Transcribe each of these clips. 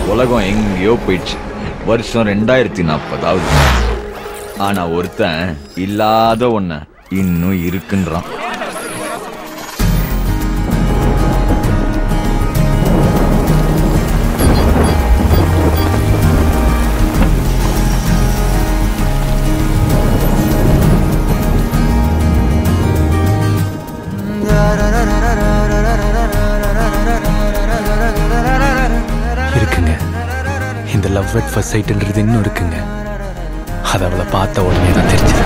உலகம் எங்கேயோ போயிடுச்சு வருஷம் ரெண்டாயிரத்தி நாற்பதாவது ஆனா ஒருத்தன் இல்லாத ஒன்ன இன்னும் இருக்குன்றான் இருக்குங்க இந்த லவ் அட் ஃபர்ஸ்ட் சைட்ன்றது இன்னும் இருக்குங்க அது அவளை பார்த்த உடனே தான் தெரிஞ்சது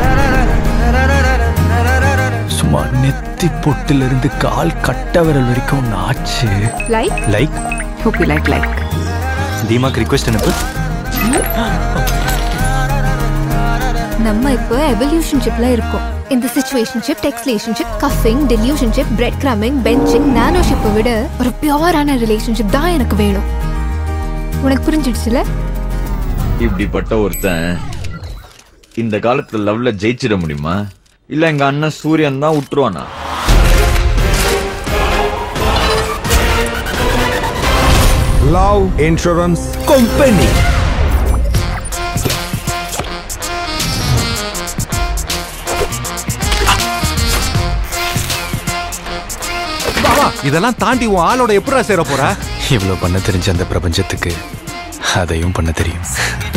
சும்மா நெத்தி பொட்டுல இருந்து கால் கட்ட விரல் வரைக்கும் ஒன்று ஆச்சு like like hope you like like தீமாக்கு ரிக்வெஸ்ட் அனுப்பு நம்ம இப்போ எவல்யூஷன்ஷிப்ல இருக்கோம் இந்த சிச்சுவேஷன்ஷிப் டெக்ஸ்லேஷன்ஷிப் cuffing delusionship breadcrumbing benching நானோஷிப்பை விட ஒரு பியூரான ரிலேஷன்ஷிப் தான் எனக்கு வேணும் உனக்கு புரிஞ்சிடுச்சுல இப்படிப்பட்ட ஒருத்தன் இந்த காலத்துல லவ்ல ஜெயிச்சிட முடியுமா இல்ல எங்க அண்ணன் சூரியன் தான் விட்டுருவானா Love Insurance கம்பெனி இதெல்லாம் தாண்டி உன் ஆளோட எப்படா சேர போற இவ்வளோ பண்ண தெரிஞ்ச அந்த பிரபஞ்சத்துக்கு அதையும் பண்ண தெரியும்